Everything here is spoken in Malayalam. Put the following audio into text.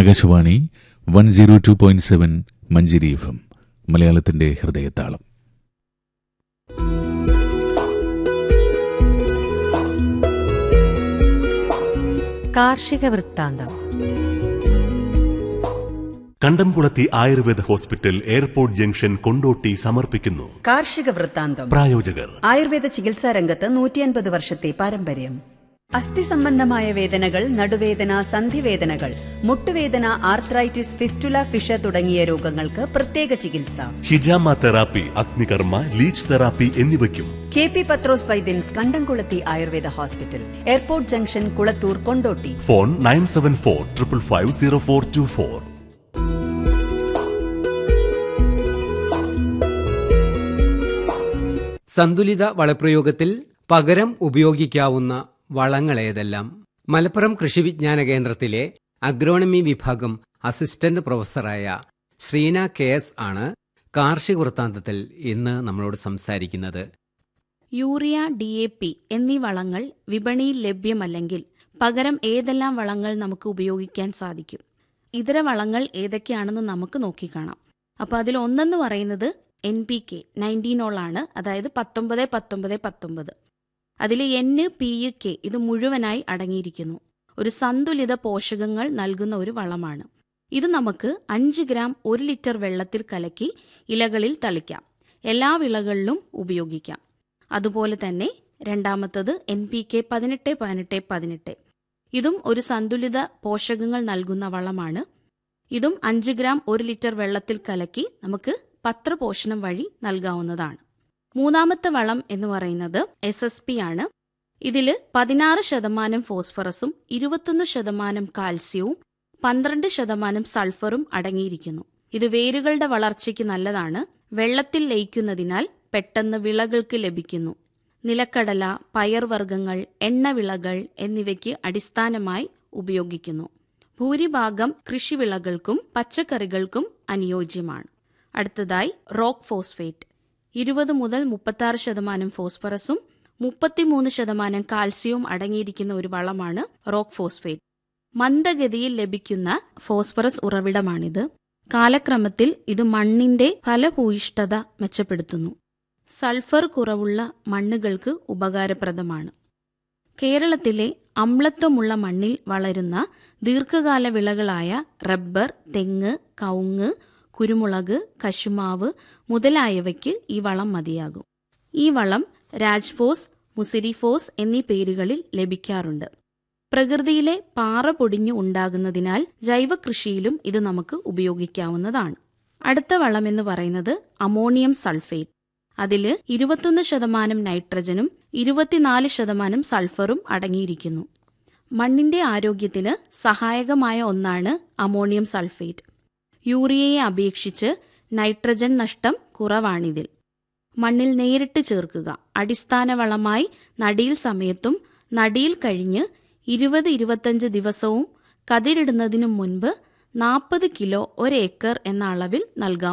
Akashvani one zero two point seven Manjeri F M മലയാളത്തിന്റെ ഹൃദയത്താളം കാർഷിക വൃത്താന്തം Kandamkulathy Ayurveda hospital airport junction Kondotty സമർപ്പിക്കുന്നു കാർഷിക വൃത്താന്തം പ്രായോജകർ ആയുർവേദ ചികിത്സാ രംഗത്ത് നൂറ്റിയൻപത് വർഷത്തെ പാരമ്പര്യം അസ്ഥി സംബന്ധമായ വേദനകൾ നടുവേദന സന്ധിവേദനകൾ മുട്ടുവേദന ആർത്രൈറ്റിസ് ഫിസ്റ്റുല ഫിഷ തുടങ്ങിയ രോഗങ്ങൾക്ക് പ്രത്യേക ചികിത്സ ഹിജാമ തെറാപ്പി അഗ്നികർമ്മ ലീച്ച് തെറാപ്പി എന്നിവയ്ക്കും കെ പി പത്രോസ് വൈദ്യൻസ് Kandamkulathy Ayurveda hospital airport junction Kulathur Kondotty phone nine seven four triple five zero four two four സന്തുലിത വളപ്രയോഗത്തിൽ പകരം ഉപയോഗിക്കാവുന്ന വളങ്ങളേതെല്ലാം മലപ്പുറം കൃഷി വിജ്ഞാന കേന്ദ്രത്തിലെ അഗ്രോണമി വിഭാഗം അസിസ്റ്റന്റ് പ്രൊഫസറായ ശ്രീന കെ എസ് ആണ് കാർഷിക വൃത്താന്തത്തിൽ ഇന്ന് നമ്മളോട് സംസാരിക്കുന്നത് യൂറിയ ഡി എ പി എന്നീ വളങ്ങൾ വിപണിയിൽ ലഭ്യമല്ലെങ്കിൽ പകരം ഏതെല്ലാം വളങ്ങൾ നമുക്ക് ഉപയോഗിക്കാൻ സാധിക്കും ഇതര വളങ്ങൾ ഏതൊക്കെയാണെന്ന് നമുക്ക് നോക്കിക്കാണാം അപ്പോൾ അതിൽ ഒന്നെന്ന് പറയുന്നത് എൻ പി കെ നയൻറ്റീനോളാണ് അതായത് പത്തൊമ്പത് പത്തൊമ്പത് പത്തൊമ്പത് അതിൽ എൻ പി കെ ഇത് മുഴുവനായി അടങ്ങിയിരിക്കുന്നു ഒരു സന്തുലിത പോഷകങ്ങൾ നൽകുന്ന ഒരു വളമാണ് ഇത് നമുക്ക് അഞ്ച് ഗ്രാം ഒരു ലിറ്റർ വെള്ളത്തിൽ കലക്കി ഇലകളിൽ തളിക്കാം എല്ലാ വിളകളിലും ഉപയോഗിക്കാം അതുപോലെ തന്നെ രണ്ടാമത്തത് എൻ പി കെ പതിനെട്ട് പതിനെട്ട് പതിനെട്ട് ഇതും ഒരു സന്തുലിത പോഷകങ്ങൾ നൽകുന്ന വളമാണ് ഇതും അഞ്ച് ഗ്രാം ഒരു ലിറ്റർ വെള്ളത്തിൽ കലക്കി നമുക്ക് പത്രപോഷണം വഴി നൽകാവുന്നതാണ് മൂന്നാമത്തെ വളം എന്ന് പറയുന്നത് എസ് എസ് പി ആണ് ഇതിൽ പതിനാറ് ശതമാനം ഫോസ്ഫറസും ഇരുപത്തൊന്ന് ശതമാനം കാൽസ്യവും പന്ത്രണ്ട് ശതമാനം സൾഫറും അടങ്ങിയിരിക്കുന്നു ഇത് വേരുകളുടെ വളർച്ചയ്ക്ക് നല്ലതാണ് വെള്ളത്തിൽ ലയിക്കുന്നതിനാൽ പെട്ടെന്ന് വിളകൾക്ക് ലഭിക്കുന്നു നിലക്കടല പയർവർഗ്ഗങ്ങൾ എണ്ണവിളകൾ എന്നിവയ്ക്ക് അടിസ്ഥാനമായി ഉപയോഗിക്കുന്നു ഭൂരിഭാഗം കൃഷിവിളകൾക്കും പച്ചക്കറികൾക്കും അനുയോജ്യമാണ് അടുത്തതായി റോക്ക് ഫോസ്ഫേറ്റ് ഇരുപത് മുതൽ മുപ്പത്തി ശതമാനം ഫോസ്ഫറസും മുപ്പത്തിമൂന്ന് ശതമാനം കാൽസ്യവും അടങ്ങിയിരിക്കുന്ന ഒരു വളമാണ് റോക്ക് ഫോസ്ഫേറ്റ് മന്ദഗതിയിൽ ലഭിക്കുന്ന ഫോസ്ഫറസ് ഉറവിടമാണിത് കാലക്രമത്തിൽ ഇത് മണ്ണിന്റെ ഫലഭൂയിഷ്ഠത മെച്ചപ്പെടുത്തുന്നു സൾഫർ കുറവുള്ള മണ്ണുകൾക്ക് ഉപകാരപ്രദമാണ് കേരളത്തിലെ അമ്ലത്വമുള്ള മണ്ണിൽ വളരുന്ന ദീർഘകാല വിളകളായ റബ്ബർ തെങ്ങ് കവുങ്ങ് കുരുമുളക് കശുമാവ് മുതലായവയ്ക്ക് ഈ വളം മതിയാകും ഈ വളം രാജ്ഫോസ് മുസിരിഫോസ് എന്നീ പേരുകളിൽ ലഭിക്കാറുണ്ട് പ്രകൃതിയിലെ പാറ പൊടിഞ്ഞു ഉണ്ടാകുന്നതിനാൽ ജൈവകൃഷിയിലും ഇത് നമുക്ക് ഉപയോഗിക്കാവുന്നതാണ് അടുത്ത വളം എന്ന് പറയുന്നത് അമോണിയം സൾഫേറ്റ് അതിൽ ഇരുപത്തൊന്ന് ശതമാനം നൈട്രജനും ഇരുപത്തിനാല് ശതമാനം സൾഫറും അടങ്ങിയിരിക്കുന്നു മണ്ണിന്റെ ആരോഗ്യത്തിന് സഹായകമായ ഒന്നാണ് അമോണിയം സൾഫേറ്റ് യൂറിയയെ അപേക്ഷിച്ച് നൈട്രജൻ നഷ്ടം കുറവാണിതിൽ മണ്ണിൽ നേരിട്ട് ചേർക്കുക അടിസ്ഥാന വളമായി നടിയിൽ സമയത്തും നടിയിൽ കഴിഞ്ഞ് ഇരുപത് ഇരുപത്തഞ്ച് ദിവസവും കതിരിടുന്നതിനു മുൻപ് നാൽപ്പത് കിലോ ഒരേക്കർ എന്ന അളവിൽ നൽകാം